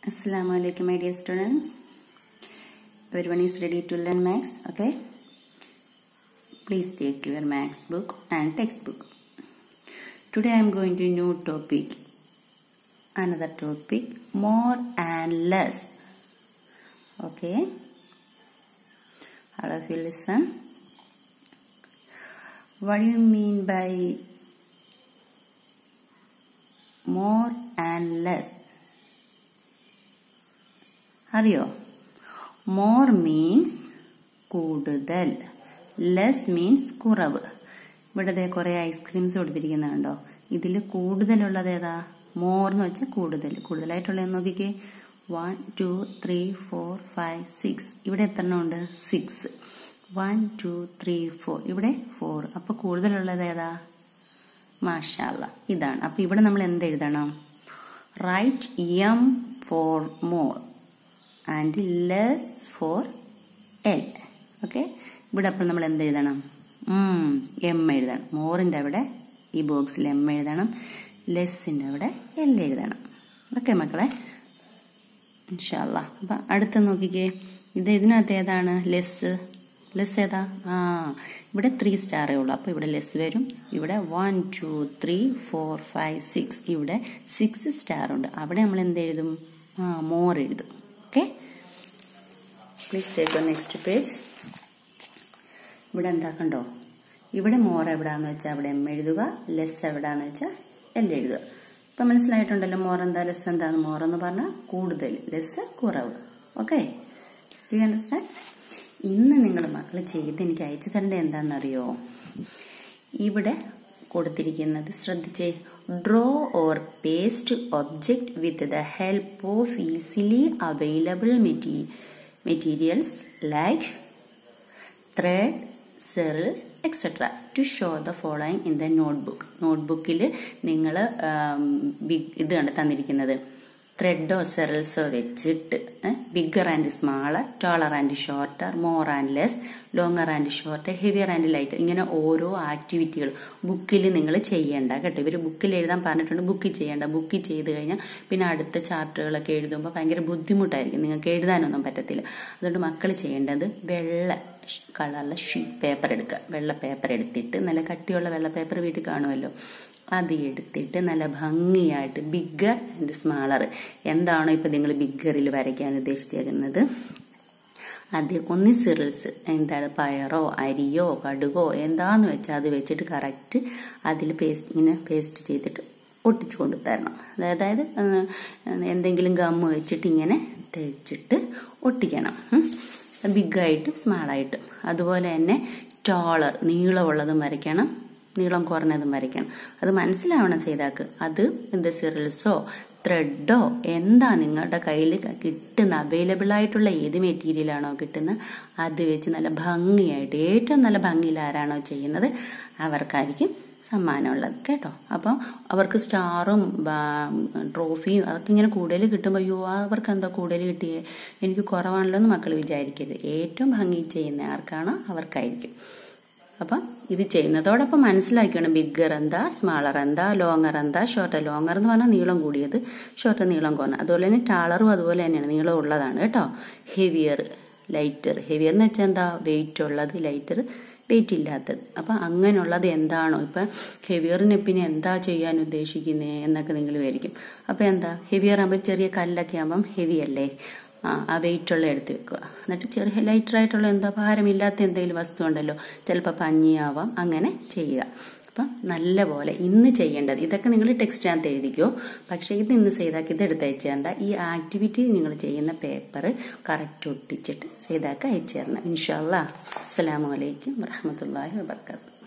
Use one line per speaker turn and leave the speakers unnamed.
Assalamu alaikum my dear students. Everyone is ready to learn maths, okay? Please take your maths book and textbook. Today I am going to new topic. Another topic more and less. Okay? All of you listen. What do you mean by more and less? അറിയോ more means കൂടുതൽ less means കുറവ് ഇവിടെ ദേ കുറെ ice creams കൊടുത്തിരിക്കുന്നുണ്ടോ ഇതിൽ കൂടുതലുള്ളത് ഏതാ more എന്ന് വെച്ചാൽ കൂടുതൽ കൂടുതലായിട്ടുള്ള നോക്കിക്കേ one two three four five six ഇവിടെ എത്ര എണ്ണം ഉണ്ട് six one two three four ഇവിടെ ഫോർ അപ്പൊ കൂടുതലുള്ളത് ഏതാ മാഷാല്ല ഇതാണ് അപ്പൊ ഇവിടെ നമ്മൾ എന്ത് എഴുതണം right M for more and less for L okay ഇവിടെ അപ്പോൾ നമ്മൾ എന്ത് എഴുതണം എം എഴുതണം മോറിൻ്റെ അവിടെ ഈ ബോക്സിൽ എം എഴുതണം ലെസ്സിൻ്റെ അവിടെ എൽ എഴുതണം ഓക്കെ മക്കളെ ഇൻഷാല്ല അപ്പം അടുത്ത് നോക്കിക്കേ ഇത് ഇതിനകത്ത് ഏതാണ് ലെസ് ലെസ് ഏതാ ആ ഇവിടെ ത്രീ സ്റ്റാറേ ഉള്ളൂ അപ്പോൾ ഇവിടെ ലെസ് വരും ഇവിടെ one two three four five six ഇവിടെ സിക്സ് സ്റ്റാർ ഉണ്ട് അവിടെ നമ്മൾ എന്ത് എഴുതും ആ മോർ എഴുതും okay please take on next page ഇവിടെ എന്താ കണ്ടോ ഇവിടെ മോർ എവിടാന്ന് വെച്ചാൽ അവിടെ എം എഴുതുക ലെസ് എവിടാന്ന് വെച്ചാൽ എൽ എഴുതുക ഇപ്പം മനസ്സിലായിട്ടുണ്ടല്ലോ മോർ എന്താ ലെസ് എന്താന്ന് മോർ എന്ന് പറഞ്ഞാൽ കൂടുതൽ ലെസ് കുറവ് ഓക്കെ യു അണ്ടർസ്റ്റാൻഡ് ഇന്ന് നിങ്ങൾ മക്കൾ ചെയ്ത് എനിക്ക് അയച്ചു തരേണ്ടത് എന്താണെന്നറിയോ ഇവിടെ കൊടുത്തിരിക്കുന്നത് ശ്രദ്ധിച്ചേ draw or paste object with the help of easily available materials like thread cereals etcetera to show the following in the notebook നോട്ട്ബുക്കിൽ നിങ്ങൾ ഇത് കണ്ട് തന്നിരിക്കുന്നത് ത്രെഡോ സെറിൽസോ വെച്ചിട്ട് bigger and smaller taller and shorter more and less longer and shorter heavier and lighter ഇങ്ങനെ ഓരോ ആക്ടിവിറ്റികൾ ബുക്കിൽ നിങ്ങൾ ചെയ്യേണ്ട കേട്ടോ ഇവർ ബുക്കിൽ എഴുതാൻ പറഞ്ഞിട്ടുണ്ട് ബുക്കിൽ ചെയ്യേണ്ട ബുക്കിൽ ചെയ്ത് കഴിഞ്ഞാൽ പിന്നെ അടുത്ത ചാപ്റ്ററുകളൊക്കെ എഴുതുമ്പോൾ ഭയങ്കര ബുദ്ധിമുട്ടായിരിക്കും നിങ്ങൾക്ക് എഴുതാനൊന്നും പറ്റത്തില്ല അതുകൊണ്ട് മക്കൾ ചെയ്യേണ്ടത് വെള്ള കളറിലെ ഷീറ്റ് പേപ്പർ എടുക്കുക വെള്ള പേപ്പർ എടുത്തിട്ട് നല്ല കട്ടിയുള്ള വെള്ള പേപ്പർ വീട്ടിൽ കാണുമല്ലോ അത് എടുത്തിട്ട് നല്ല ഭംഗിയായിട്ട് ബിഗ്ഗർ ആൻഡ് സ്മാളർ എന്താണോ ഇപ്പൊ നിങ്ങൾ ബിഗ്ഗറിൽ വരയ്ക്കാൻ ഉദ്ദേശിച്ചിരിക്കുന്നത് അത് ഒന്ന് സിറിൽസ് എന്താണ് പയറോ അരിയോ കടുകോ എന്താന്ന് വെച്ചാൽ അത് വെച്ചിട്ട് കറക്റ്റ് അതിൽ പേസ്റ്റ് ഇങ്ങനെ പേസ്റ്റ് ചെയ്തിട്ട് ഒട്ടിച്ചു കൊണ്ടു തരണം അതായത് എന്തെങ്കിലും ഗമ്മ് വെച്ചിട്ട് ഇങ്ങനെ തേച്ചിട്ട് ഒട്ടിക്കണം ബിഗായിട്ടും സ്മാളായിട്ടും അതുപോലെ തന്നെ ടോളർ നീളമുള്ളതും വരയ്ക്കണം നീളം കുറഞ്ഞതും വരയ്ക്കണം അത് മനസ്സിലാവണം ചെയ്താക്ക് അത് എന്ത് സിറിൽസോ ത്രെഡോ എന്താ നിങ്ങളുടെ കയ്യിൽ കിട്ടുന്ന അവൈലബിൾ ആയിട്ടുള്ള ഏത് മെറ്റീരിയലാണോ കിട്ടുന്നത് അത് വെച്ച് നല്ല ഭംഗിയായിട്ട് ഏറ്റവും നല്ല ഭംഗിയിൽ ആരാണോ ചെയ്യുന്നത് അവർക്കായിരിക്കും സമ്മാനമുള്ളത് കേട്ടോ അപ്പം അവർക്ക് സ്റ്റാറും ട്രോഫിയും അതൊക്കെ ഇങ്ങനെ കൂടുതൽ കിട്ടുമ്പോൾ അയ്യോ അവർക്ക് എന്താ കൂടുതൽ കിട്ടിയേ എനിക്ക് കുറവാണല്ലോ എന്ന് മക്കൾ വിചാരിക്കരുത് ഏറ്റവും ഭംഗി ചെയ്യുന്ന ആർക്കാണോ അവർക്കായിരിക്കും അപ്പം ഇത് ചെയ്യുന്നതോടൊപ്പം മനസ്സിലാക്കണം ബിഗ്ഗർ എന്താ സ്മാളർ എന്താ ലോങ്ങർ എന്താ ഷോർട്ട് ലോങ്ങർ എന്ന് പറഞ്ഞാൽ നീളം കൂടിയത് ഷോർട്ട് നീളം കുറഞ്ഞ അതുപോലെ തന്നെ ടാളറും അതുപോലെ തന്നെയാണ് നീളം ഉള്ളതാണ് കേട്ടോ ഹെവിയർ ലൈറ്റർ ഹെവിയർ എന്ന് വെച്ചാൽ എന്താ വെയിറ്റ് ഉള്ളത് ലൈറ്റർ വെയിറ്റ് ഇല്ലാത്തത് അപ്പം അങ്ങനെയുള്ളത് എന്താണോ ഇപ്പം ഹെവിയറിന് പിന്നെ എന്താ ചെയ്യാൻ ഉദ്ദേശിക്കുന്നത് എന്നൊക്കെ നിങ്ങൾ വിചാരിക്കും അപ്പം എന്താ ഹെവിയർ ആകുമ്പോൾ ചെറിയ കല്ലൊക്കെ ആകുമ്പം ഹെവി അല്ലേ ആ ആ വെയിറ്റുള്ള എടുത്ത് വെക്കുക എന്നിട്ട് ചെറിയ ലൈറ്റർ ആയിട്ടുള്ള എന്താ ഭാരമില്ലാത്ത എന്തെങ്കിലും വസ്തു ഉണ്ടല്ലോ ചിലപ്പോൾ പഞ്ഞിയാവാം അങ്ങനെ ചെയ്യുക അപ്പം നല്ല പോലെ ഇന്ന് ചെയ്യേണ്ടത് ഇതൊക്കെ നിങ്ങൾ ടെക്സ്റ്റിനകത്ത് എഴുതിക്കോ പക്ഷേ ഇത് ഇന്ന് ചെയ്താക്കി ഇത് എടുത്ത് അയച്ചു തരണ്ട ഈ ആക്ടിവിറ്റി നിങ്ങൾ ചെയ്യുന്ന പേപ്പർ കറക്റ്റ് ഒട്ടിച്ചിട്ട് ചെയ്താക്കി അയച്ചു തരണം ഇൻഷാല്ലാ അസ്സലാമു അലൈക്കും വറഹമത്തല്ലാഹി വബർക്കാത്തു